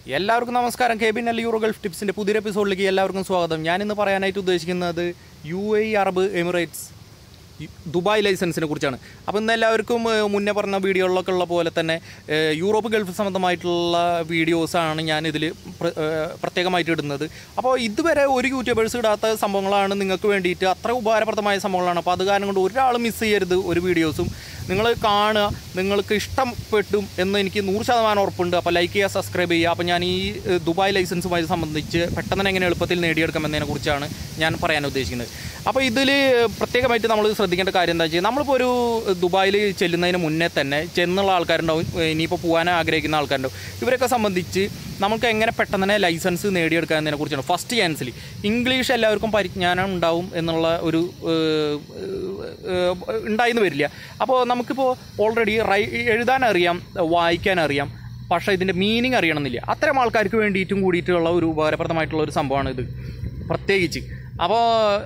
എല്ലാവർക്കും നമസ്കാരം K B L euro gulf ടിപ്സിൻ്റെ പുതിയൊരു എപ്പിസോഡിലേക്ക് എല്ലാവർക്കും സ്വാഗതം ഞാനിന്ന് പറയാനായിട്ട് ഉദ്ദേശിക്കുന്നത് U A Arab Emirates Dubai ലൈസൻസിനെ കുറിച്ചാണ് അപ്പോൾ ഇന്ന് എല്ലാവർക്കും ഏഹ്, മുന്നേ പറഞ്ഞ വീഡിയോകളിലൊക്കെ ഉള്ള പോലെ തന്നെ ഏഹ്, യൂറോപ്പ് ഗൾഫ് സംബന്ധമായിട്ടുള്ള വീഡിയോസാണ് ഞാൻ ഇതിൽ പ്രത്യേകമായിട്ട് ഇടുന്നത് അപ്പോൾ ഇതുവരെ ഒരു യൂട്യൂബേഴ്സ് ഇടാത്ത സംഭവങ്ങളാണ് നിങ്ങൾക്ക് വേണ്ടിയിട്ട് അത്ര ഉപകാരപ്രദമായ സംഭവങ്ങളാണ് അപ്പോൾ അത് കാരണം കൊണ്ട് ഒരാൾ മിസ് ചെയ്യരുത് ഒരു വീഡിയോസും നിങ്ങൾ കാണുക നിങ്ങൾക്ക് ഇഷ്ടപ്പെട്ടും എന്ന് എനിക്ക് നൂറ് ശതമാനം ഉറപ്പുണ്ട് അപ്പോൾ ലൈക്ക് ചെയ്യുക സബ്സ്ക്രൈബ് ചെയ്യുക അപ്പോൾ ഞാൻ ഈ ഏഹ്, ദുബായ് ലൈസൻസുമായി സംബന്ധിച്ച് പെട്ടെന്ന് തന്നെ എങ്ങനെ എളുപ്പത്തിൽ നേടിയെടുക്കാമെന്നതിനെ കുറിച്ചാണ് ഞാൻ പറയാൻ ഉദ്ദേശിക്കുന്നത് അപ്പോൾ ഇതിൽ പ്രത്യേകമായിട്ട് നമ്മൾ ശ്രദ്ധിക്കേണ്ട കാര്യം എന്താ വെച്ചാൽ നമ്മളിപ്പോൾ ഒരു ദുബായിൽ ചെല്ലുന്നതിന് മുന്നേ തന്നെ ചെന്നുള്ള ആൾക്കാരുണ്ടാവും ഇനിയിപ്പോൾ പോകാൻ ആഗ്രഹിക്കുന്ന ആൾക്കാരുണ്ടാവും ഇവരൊക്കെ സംബന്ധിച്ച് നമുക്ക് എങ്ങനെ പെട്ടെന്ന് തന്നെ ലൈസൻസ് നേടിയെടുക്കുക എന്നതിനെ കുറിച്ചാണ് ഫസ്റ്റ് ക്യാൻസൽ ഇംഗ്ലീഷ് എല്ലാവർക്കും പരിജ്ഞാനം ഉണ്ടാവും എന്നുള്ള ഒരു ഏഹ്, ഏഹ്, ഉണ്ടായിന്ന് വരില്ല അപ്പോൾ നമുക്കിപ്പോൾ ഓൾറെഡി റൈ എഴുതാൻ അറിയാം വായിക്കാൻ അറിയാം പക്ഷേ ഇതിൻ്റെ മീനിങ് അറിയണമെന്നില്ല അത്തരം ആൾക്കാർക്ക് വേണ്ടിയിട്ടും കൂടിയിട്ടുള്ള ഒരു ഉപകാരപ്രദമായിട്ടുള്ള ഒരു സംഭവമാണ് ഇത് പ്രത്യേകിച്ച് അപ്പോൾ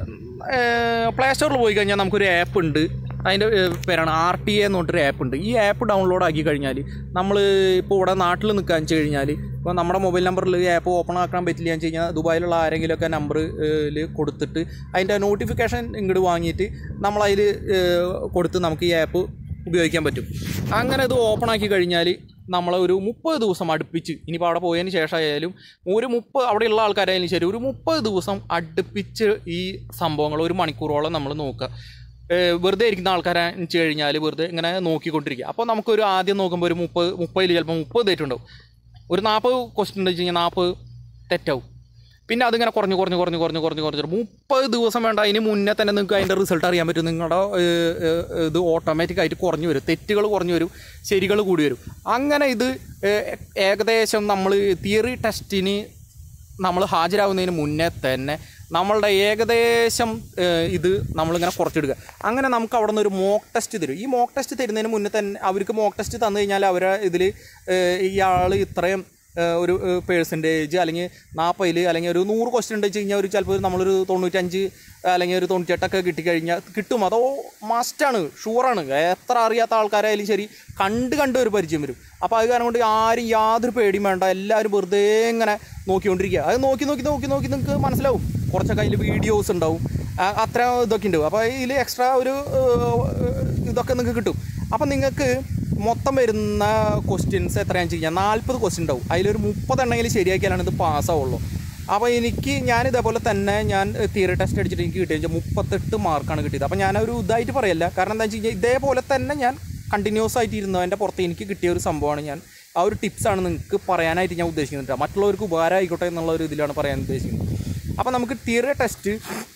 പ്ലേ സ്റ്റോറിൽ പോയി കഴിഞ്ഞാൽ നമുക്കൊരു ആപ്പ് ഉണ്ട് അതിൻ്റെ ഏഹ്, പേരാണ് ആർ ടി എ എന്ന് പറഞ്ഞിട്ടൊരു ആപ്പ് ഉണ്ട് ഈ ആപ്പ് ഡൗൺലോഡ് ആക്കി കഴിഞ്ഞാൽ നമ്മൾ ഇപ്പോൾ ഇവിടെ നാട്ടിൽ നിൽക്കാൻ വെച്ച് കഴിഞ്ഞാൽ ഇപ്പോൾ നമ്മുടെ മൊബൈൽ നമ്പറിൽ ഈ ആപ്പ് ഓപ്പൺ ആക്കാൻ പറ്റില്ല എന്ന് വെച്ച് കഴിഞ്ഞാൽ ദുബായിലുള്ള ആരെങ്കിലുമൊക്കെ നമ്പറിൽ കൊടുത്തിട്ട് അതിൻ്റെ നോട്ടിഫിക്കേഷൻ ഇങ്ങോട്ട് വാങ്ങിയിട്ട് നമ്മളതിൽ കൊടുത്ത് നമുക്ക് ഈ ആപ്പ് ഉപയോഗിക്കാൻ പറ്റും അങ്ങനെ ഇത് ഓപ്പൺ ആക്കി കഴിഞ്ഞാൽ നമ്മൾ ഒരു മുപ്പത് ദിവസം അടുപ്പിച്ച് ഇനിയിപ്പോൾ അവിടെ പോയതിന് ശേഷമായാലും ഒരു മുപ്പത് അവിടെയുള്ള ആൾക്കാരായാലും ശരി ഒരു മുപ്പത് ദിവസം അടുപ്പിച്ച് ഈ സംഭവങ്ങൾ ഒരു മണിക്കൂറോളം നമ്മൾ നോക്കുക ഏഹ് വെറുതെ ഇരിക്കുന്ന ആൾക്കാരെ വെച്ച് കഴിഞ്ഞാൽ വെറുതെ ഇങ്ങനെ നോക്കിക്കൊണ്ടിരിക്കുക അപ്പോൾ നമുക്കൊരു ആദ്യം നോക്കുമ്പോൾ ഒരു മുപ്പത് മുപ്പതിൽ ചിലപ്പോൾ മുപ്പത് തെറ്റുണ്ടാവും ഒരു നാൽപ്പത് ക്വസ്റ്റ്യൻ ഉണ്ട് വെച്ച് കഴിഞ്ഞാൽ നാൽപ്പത് തെറ്റാവും പിന്നെ അതിങ്ങനെ കുറഞ്ഞ് കുറഞ്ഞ് കുറഞ്ഞ് കുറഞ്ഞ് കുറഞ്ഞ് കുറഞ്ഞ് മുപ്പത് ദിവസം വേണ്ട അതിന് മുന്നേ തന്നെ നിങ്ങൾക്ക് അതിൻ്റെ റിസൾട്ട് അറിയാൻ പറ്റും നിങ്ങളുടെ ഏഹ്, ഏഹ്, ഇത് ഓട്ടോമാറ്റിക്കായിട്ട് കുറഞ്ഞു വരും തെറ്റുകൾ കുറഞ്ഞു വരും ശരികൾ കൂടി വരും അങ്ങനെ ഇത് ഏഹ്, ഏകദേശം നമ്മൾ തിയറി ടെസ്റ്റിന് നമ്മൾ ഹാജരാകുന്നതിന് മുന്നേ തന്നെ നമ്മളുടെ ഏകദേശം ഏഹ്, ഇത് നമ്മളിങ്ങനെ കുറച്ചെടുക്കുക അങ്ങനെ നമുക്ക് അവിടെ നിന്ന് ഒരു മോക്ക് ടെസ്റ്റ് തരും ഈ മോക്ക് ടെസ്റ്റ് തരുന്നതിന് മുന്നേ തന്നെ അവർക്ക് മോക്ക് ടെസ്റ്റ് തന്നു കഴിഞ്ഞാൽ അവരെ ഇതിൽ ഇയാൾ ഇത്രയും ഏഹ്, ഒരു പേഴ്സൻറ്റേജ് അല്ലെങ്കിൽ നാൽപ്പതിൽ അല്ലെങ്കിൽ ഒരു നൂറ് ക്വസ്റ്റ്യൻ ഉണ്ട് വെച്ച് കഴിഞ്ഞാൽ ഒരു ചിലപ്പോൾ നമ്മളൊരു തൊണ്ണൂറ്റഞ്ച് അല്ലെങ്കിൽ ഒരു തൊണ്ണൂറ്റെട്ടൊക്കെ കിട്ടിക്കഴിഞ്ഞാൽ കിട്ടും അതോ മസ്റ്റാണ് ഷുവറാണ് എത്ര അറിയാത്ത ആൾക്കാരായാലും ശരി കണ്ട് കണ്ട് ഒരു പരിചയം വരും അപ്പോൾ അത് കാരണം കൊണ്ട് ആരും യാതൊരു പേടിയും വേണ്ട എല്ലാവരും വെറുതെ ഇങ്ങനെ നോക്കിക്കൊണ്ടിരിക്കുക അത് നോക്കി നോക്കി നോക്കി നോക്കി നിങ്ങൾക്ക് മനസ്സിലാവും കുറച്ചൊക്കെ അതിൽ വീഡിയോസ് ഉണ്ടാവും ആ, അത്ര ഇതൊക്കെ ഉണ്ട് അപ്പോൾ ഇതിൽ എക്സ്ട്രാ ഒരു ഏഹ്, ഇതൊക്കെ നിങ്ങൾക്ക് കിട്ടും അപ്പം നിങ്ങൾക്ക് മൊത്തം വരുന്ന ക്വസ്റ്റ്യൻസ് എത്രയാണെന്ന് വെച്ച് കഴിഞ്ഞാൽ നാൽപ്പത് ക്വസ്റ്റ്യൻ ഉണ്ടാവും അതിലൊരു മുപ്പതെണ്ണെങ്കിലും ശരിയാക്കിയാലാണ് ഇത് പാസ്സാവുള്ളൂ അപ്പോൾ എനിക്ക് ഞാൻ ഇതേപോലെ തന്നെ ഞാൻ തിയറി ടെസ്റ്റ് അടിച്ചിട്ട് എനിക്ക് കിട്ടിയത് വെച്ചാൽ മുപ്പത്തെട്ട് മാർക്കാണ് കിട്ടിയത് അപ്പോൾ ഞാനൊരു ഇതായിട്ട് പറയല്ല കാരണം എന്താ വെച്ച് കഴിഞ്ഞാൽ ഇതേപോലെ തന്നെ ഞാൻ കണ്ടിന്യൂസ് ആയിട്ട് ഇരുന്നതിൻ്റെ പുറത്ത് എനിക്ക് കിട്ടിയ ഒരു സംഭവമാണ് ഞാൻ ആ ഒരു ടിപ്സാണ് നിങ്ങൾക്ക് പറയാനായിട്ട് ഞാൻ ഉദ്ദേശിക്കുന്നുണ്ട് കേട്ടോ. മറ്റുള്ളവർക്ക് ഉപകാരം ആയിക്കോട്ടെ എന്നുള്ള ഒരു ഇതിലാണ് പറയാൻ ഉദ്ദേശിക്കുന്നത് അപ്പോൾ നമുക്ക് തിയറി ടെസ്റ്റ്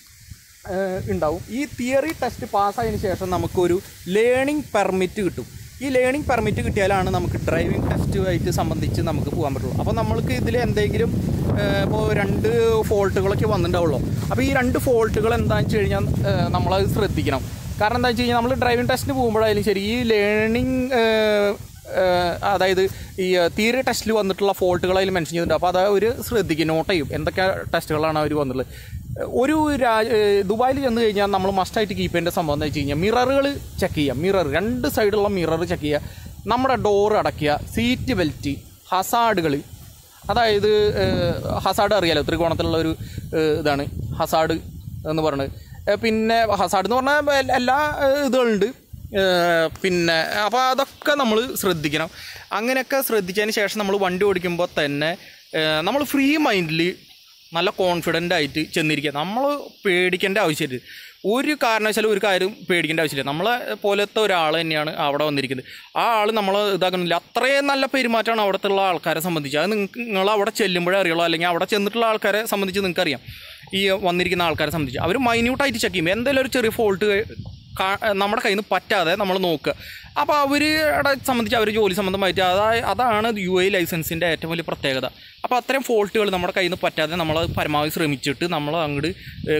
ഏഹ് ഉണ്ടാവും ഈ തിയറി ടെസ്റ്റ് പാസ്സായതിനു ശേഷം നമുക്കൊരു ലേണിംഗ് പെർമിറ്റ് കിട്ടും ഈ ലേണിംഗ് പെർമിറ്റ് കിട്ടിയാലാണ് നമുക്ക് ഡ്രൈവിംഗ് ടെസ്റ്റുമായിട്ട് സംബന്ധിച്ച് നമുക്ക് പോകാൻ പറ്റുള്ളൂ അപ്പോൾ നമ്മൾക്ക് ഇതിൽ എന്തെങ്കിലും ഏഹ് ഇപ്പോൾ രണ്ട് ഫോൾട്ടുകളൊക്കെ വന്നിട്ടുണ്ടാവുള്ളൂ അപ്പോൾ ഈ രണ്ട് ഫോൾട്ടുകൾ എന്താണെന്ന് വെച്ച് കഴിഞ്ഞാൽ ഏഹ് നമ്മളത് ശ്രദ്ധിക്കണം കാരണം എന്താ വെച്ച് കഴിഞ്ഞാൽ നമ്മൾ ഡ്രൈവിംഗ് ടെസ്റ്റിന് പോകുമ്പോഴായാലും ശരി ഈ ലേണിംഗ് ഏഹ് അതായത് ഈ തിയറി ടെസ്റ്റിൽ വന്നിട്ടുള്ള ഫോൾട്ടുകൾ അതിൽ മെൻഷൻ ചെയ്തിട്ടുണ്ട് അപ്പോൾ അത് ഒരു ശ്രദ്ധിക്കും നോട്ട് ചെയ്യും എന്തൊക്കെ ടെസ്റ്റുകളാണ് അവർ വന്നിട്ടുള്ളത് ഒരു രാജ ഏഹ് ദുബായിൽ ചെന്ന് കഴിഞ്ഞാൽ നമ്മൾ മസ്റ്റായിട്ട് കീപ്പ് ചെയ്യേണ്ട സംഭവം എന്ന് വെച്ച് കഴിഞ്ഞാൽ മിററുകൾ ചെക്ക് ചെയ്യുക മിറർ രണ്ട് സൈഡുള്ള മിറർ ചെക്ക് ചെയ്യുക നമ്മുടെ ഡോർ അടയ്ക്കുക സീറ്റ് ബെൽറ്റ് ഹസാഡുകൾ അതായത് ഹസാഡ് അറിയാലോ ത്രികോണത്തിലുള്ള ഒരു ഏഹ് ഇതാണ് ഹസാഡ് എന്ന് പറയുന്നത് ഏഹ് പിന്നെ ഹസാഡ് എന്ന് പറഞ്ഞാൽ എൽ- എല്ലാ ഏഹ് ഇതുകളുണ്ട് ഏഹ് പിന്നെ അപ്പോൾ അതൊക്കെ നമ്മൾ ശ്രദ്ധിക്കണം അങ്ങനെയൊക്കെ ശ്രദ്ധിച്ചതിന് ശേഷം നമ്മൾ വണ്ടി ഓടിക്കുമ്പോൾ തന്നെ നമ്മൾ ഫ്രീ മൈൻഡിൽ നല്ല കോൺഫിഡൻ്റ് ആയിട്ട് ചെന്നിരിക്കുക നമ്മൾ പേടിക്കേണ്ട ആവശ്യമില്ല ഒരു കാരണവശാലും ഒരു കാര്യം പേടിക്കേണ്ട ആവശ്യമില്ല നമ്മളെ പോലത്തെ ഒരാൾ തന്നെയാണ് അവിടെ വന്നിരിക്കുന്നത് ആ ആൾ നമ്മൾ ഇതാക്കുന്നില്ല അത്രയും നല്ല പെരുമാറ്റമാണ് അവിടുത്തെ ഉള്ള ആൾക്കാരെ സംബന്ധിച്ച് അത് നിങ്ങൾക്ക് നിങ്ങൾ അവിടെ ചെല്ലുമ്പോഴേ അറിയുള്ളൂ അല്ലെങ്കിൽ അവിടെ ചെന്നിട്ടുള്ള ആൾക്കാരെ സംബന്ധിച്ച് നിങ്ങൾക്കറിയാം ഈ വന്നിരിക്കുന്ന ആൾക്കാരെ സംബന്ധിച്ച് അവർ മൈന്യൂട്ടായിട്ട് ചെക്ക് ചെയ്യും എന്തെങ്കിലും ഒരു ചെറിയ ഫോൾട്ട് നമ്മുടെ കയ്യിൽ നിന്ന് പറ്റാതെ നമ്മൾ നോക്കുക അപ്പോൾ അവരുടെ സംബന്ധിച്ച് അവർ ജോലി സംബന്ധമായിട്ട് അതാ അതാണ് യു എ ലൈസൻസിൻ്റെ ഏറ്റവും വലിയ പ്രത്യേകത അപ്പോൾ അത്തരം ഫോൾട്ടുകൾ നമ്മുടെ കയ്യിൽ നിന്ന് പറ്റാതെ നമ്മൾ പരമാവധി ശ്രമിച്ചിട്ട് നമ്മൾ അങ്ങോട്ട്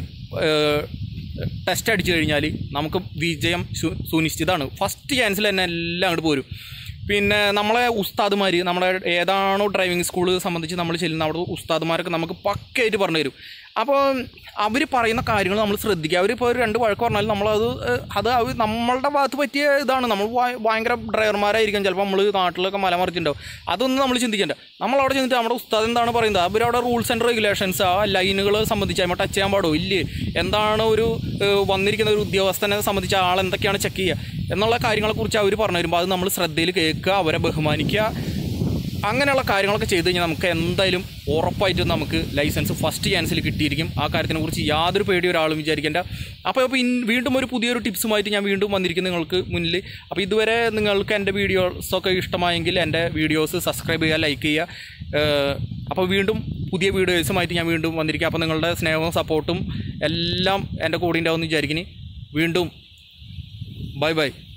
ടെസ്റ്റ് അടിച്ചു കഴിഞ്ഞാൽ നമുക്ക് വിജയം സു- സുനിശ്ചിതമാണ് ഫസ്റ്റ് ചാൻസിൽ തന്നെ എല്ലാം അങ്ങോട്ട് പോരും പിന്നെ നമ്മളെ ഉസ്താദുമാർ നമ്മുടെ ഏതാണോ ഡ്രൈവിംഗ് സ്കൂൾ സംബന്ധിച്ച് നമ്മൾ ചെല്ലുന്ന അവിടെ ഉസ്താദുമാരൊക്കെ നമുക്ക് പക്കയായിട്ട് പറഞ്ഞു തരും അപ്പോൾ അവർ പറയുന്ന കാര്യങ്ങൾ നമ്മൾ ശ്രദ്ധിക്കുക അവരിപ്പോൾ ഒരു രണ്ട് വഴക്ക് പറഞ്ഞാൽ നമ്മളത് ഏഹ്, അത് അവർ നമ്മളുടെ ഭാഗത്ത് പറ്റിയ ഇതാണ് നമ്മൾ ഭയ- ഭയങ്കര ഡ്രൈവർമാരായിരിക്കും ചിലപ്പോൾ നമ്മൾ നാട്ടിലൊക്കെ മല മറിച്ചിട്ടുണ്ടാവും അതൊന്നും നമ്മൾ ചിന്തിക്കണ്ട നമ്മളവിടെ ചെന്നിട്ട് നമ്മുടെ ഉസ്താദ് എന്താണ് പറയുന്നത് അവരവിടെ റൂൾസ് ആൻഡ് റെഗുലേഷൻസ് ആ ലൈനുകൾ സംബന്ധിച്ച് അതിമ ടച്ച് ചെയ്യാൻ പാടോ ഇല്ലേ എന്താണ് ഒരു ഏഹ്, വന്നിരിക്കുന്ന ഒരു ഉദ്യോഗസ്ഥനെ സംബന്ധിച്ച് ആൾ എന്തൊക്കെയാണ് ചെക്ക് ചെയ്യുക എന്നുള്ള കാര്യങ്ങളെക്കുറിച്ച് അവർ പറഞ്ഞു വരുമ്പോൾ അത് നമ്മൾ ശ്രദ്ധയിൽ കേൾക്കുക അവരെ ബഹുമാനിക്കുക അങ്ങനെയുള്ള കാര്യങ്ങളൊക്കെ ചെയ്ത് കഴിഞ്ഞാൽ നമുക്ക് എന്തായാലും ഉറപ്പായിട്ടും നമുക്ക് ലൈസൻസ് ഫസ്റ്റ് ചാൻസിൽ കിട്ടിയിരിക്കും ആ കാര്യത്തിനെ കുറിച്ച് യാതൊരു പേടി ഒരാളും വിചാരിക്കേണ്ട അപ്പോൾ അപ്പോൾ ഇൻ വീണ്ടും ഒരു പുതിയൊരു ടിപ്സുമായിട്ട് ഞാൻ വീണ്ടും വന്നിരിക്കും നിങ്ങൾക്ക് മുന്നിൽ അപ്പോൾ ഇതുവരെ നിങ്ങൾക്ക് എൻ്റെ വീഡിയോസൊക്കെ ഇഷ്ടമായെങ്കിൽ എൻ്റെ വീഡിയോസ് സബ്സ്ക്രൈബ് ചെയ്യുക ലൈക്ക് ചെയ്യുക ഏഹ്, അപ്പോൾ വീണ്ടും പുതിയ വീഡിയോസുമായിട്ട് ഞാൻ വീണ്ടും വന്നിരിക്കും അപ്പോൾ നിങ്ങളുടെ സ്നേഹവും സപ്പോർട്ടും എല്ലാം എൻ്റെ കൂടെ ഉണ്ടാവുമെന്ന് വിചാരിക്കുന്നു വീണ്ടും ബൈ ബൈ